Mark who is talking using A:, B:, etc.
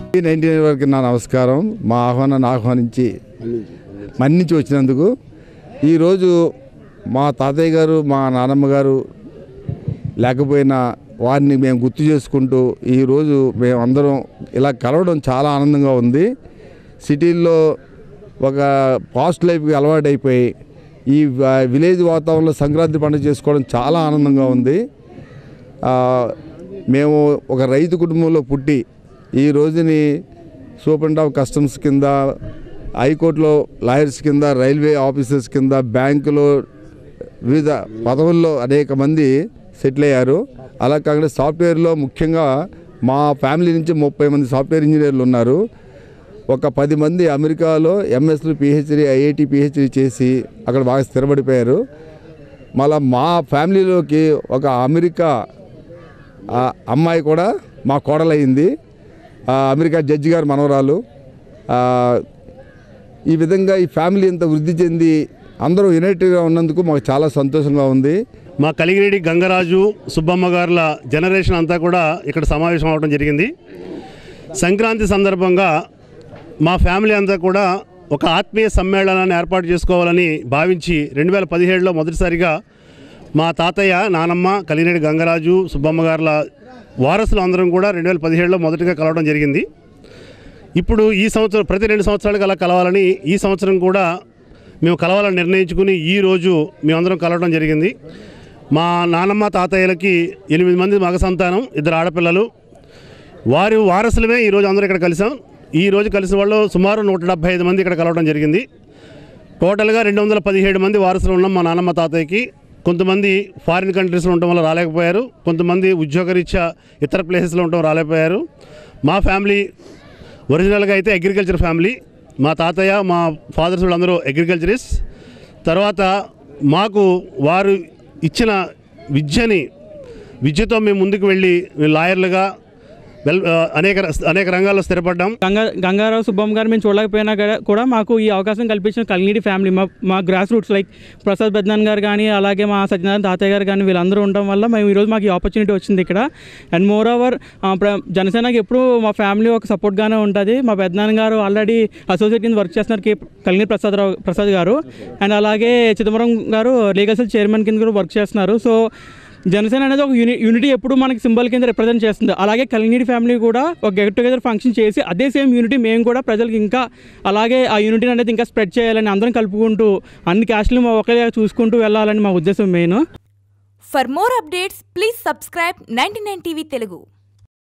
A: Nineteen వరకు నా నమస్కారం మా ఆహ్వానాన్ని ఆహ్వానించి మన్నించి వచ్చినందుకు ఈరోజు మా తాతయ్య గారు మా నాన్నమ్మ గారు లేకపోయినా వారిని మేము గుర్తు చేసుకుంటూ ఈరోజు మేము అందరం ఇలా కలవడం చాలా ఆనందంగా ఉంది సిటీల్లో ఒక పాస్ట్ లైఫ్కి అలవాటు అయిపోయి ఈ వ- విలేజ్ వాతావరణంలో సంక్రాంతి పండుగ చేసుకోవడం చాలా ఆనందంగా ఉంది ఆ, మేము ఒక రైతు కుటుంబంలో పుట్టి ఈ రోజుని సూపరింట్ ఆఫ్ కస్టమ్స్ కింద హైకోర్టులో లాయర్స్ కింద రైల్వే ఆఫీసర్స్ కింద బ్యాంకులో వివిధ పదవుల్లో అనేక మంది సెటిల్ అయ్యారు అలా కాకుండా సాఫ్ట్వేర్లో ముఖ్యంగా మా ఫ్యామిలీ నుంచి ముప్పై మంది సాఫ్ట్వేర్ ఇంజనీర్లు ఉన్నారు ఒక పది మంది అమెరికాలో ఎంఎస్లు పిహెచ్డి ఐఐటి పిహెచ్డి చేసి అక్కడ బాగా స్థిరపడిపోయారు మళ్ళా మా ఫ్యామిలీలోకి ఒక అమెరికా ఆ అమ్మాయి కూడా మా కోడలయ్యింది ఆ అమెరికా జడ్జి గారు మనవరాలు ఆ, ఈ విధంగా ఈ ఫ్యామిలీ ఇంత వృద్ధి చెంది అందరూ యునైటెడ్గా ఉన్నందుకు మాకు చాలా సంతోషంగా ఉంది
B: మా కలిగిరెడ్డి గంగరాజు సుబ్బమ్మ గారుల జనరేషన్ అంతా కూడా ఇక్కడ సమావేశం అవడం జరిగింది సంక్రాంతి సందర్భంగా మా ఫ్యామిలీ అంతా కూడా ఒక ఆత్మీయ సమ్మేళనాన్ని ఏర్పాటు చేసుకోవాలని భావించి రెండు వేల పదిహేడులో మొదటిసారిగా మా తాతయ్య నానమ్మ కలిగిరెడ్డి గంగరాజు సుబ్బమ్మ గారుల వారసులు అందరం కూడా రెండు వేల పదిహేడులో మొదటిగా కలవడం జరిగింది ఇప్పుడు ఈ సంవత్సరం ప్రతి రెండు సంవత్సరాలకు అలా కలవాలని ఈ సంవత్సరం కూడా మేము కలవాలని నిర్ణయించుకుని ఈ రోజు మేమందరం కలవడం జరిగింది మా నానమ్మ తాతయ్యలకి ఎనిమిది మంది మగ సంతానం ఇద్దరు ఆడపిల్లలు వారి వారసులమే ఈరోజు అందరూ ఇక్కడ కలిసాం ఈ రోజు కలిసిన వాళ్ళు సుమారు నూట డెబ్బై ఐదు మంది ఇక్కడ కలవడం జరిగింది టోటల్గా రెండు వందల పదిహేడు మంది వారసులు ఉన్నాం మా నాన్నమ్మ తాతయ్యకి కొంతమంది ఫారిన్ కంట్రీస్లో ఉండటం వల్ల రాలేకపోయారు కొంతమంది ఉద్యోగరీత్యా ఇతర ప్లేసెస్లో ఉండటం రాలేకపోయారు మా ఫ్యామిలీ ఒరిజినల్గా అయితే అగ్రికల్చర్ ఫ్యామిలీ మా తాతయ్య మా ఫాదర్స్ వాళ్ళందరూ అగ్రికల్చరిస్ట్ తర్వాత మాకు వారు ఇచ్చిన విద్యని విద్యతో మేము ముందుకు వెళ్ళి లాయర్లుగా వెల్ ఆ, అనేక అనేక రంగాల్లో స్థిరపడ్డాం
C: గంగా గంగారావు సుబ్బమ్మ గారు మేము చూడలేకపోయినా కూడా- కూడా మాకు ఈ అవకాశం కల్పించిన కలిగిడి ఫ్యామిలీ మా మా గ్రాస్ రూట్స్ లైక్ ప్రసాద్ బెద్నాన్ గారు కానీ అలాగే మా సత్యనారాయణ తాతయ్య గారు కానీ వీళ్ళందరూ ఉండడం వల్ల మేము ఈరోజు మాకు ఈ ఆపర్చునిటీ వచ్చింది ఇక్కడ అండ్ మోర్ ఓవర్ జనసేనకి ఎప్పుడు మా ఫ్యామిలీ ఒక సపోర్ట్గానే ఉంటుంది మా పెద్దనాన్న గారు ఆల్రెడీ అసోసియేట్ కింద వర్క్ చేస్తున్నారు కే కలిగిరి ప్రసాద్ రావు ప్రసాద్ గారు అండ్ అలాగే చిదంబరం గారు లీగల్ సెల్ చైర్మన్ కింద కూడా వర్క్ చేస్తున్నారు సో జనసేన అనేది ఒక యూని యూనిటీ ఎప్పుడు మనకి సింబల్ కింద రిప్రజెంట్ చేస్తుంది అలాగే కలిగిరి ఫ్యామిలీ కూడా ఒక గెట్ టుగెదర్ ఫంక్షన్ చేసి అదే సేమ్ యూనిటీ మేము కూడా ప్రజలకు ఇంకా అలాగే ఆ యూనిటీని అనేది ఇంకా స్ప్రెడ్ చేయాలని అందరం కలుపుకుంటూ అన్ని క్యాస్ట్లు ఒకే చూసుకుంటూ వెళ్ళాలని మా ఉద్దేశం main
D: For more updates, please subscribe 99 TV Telugu.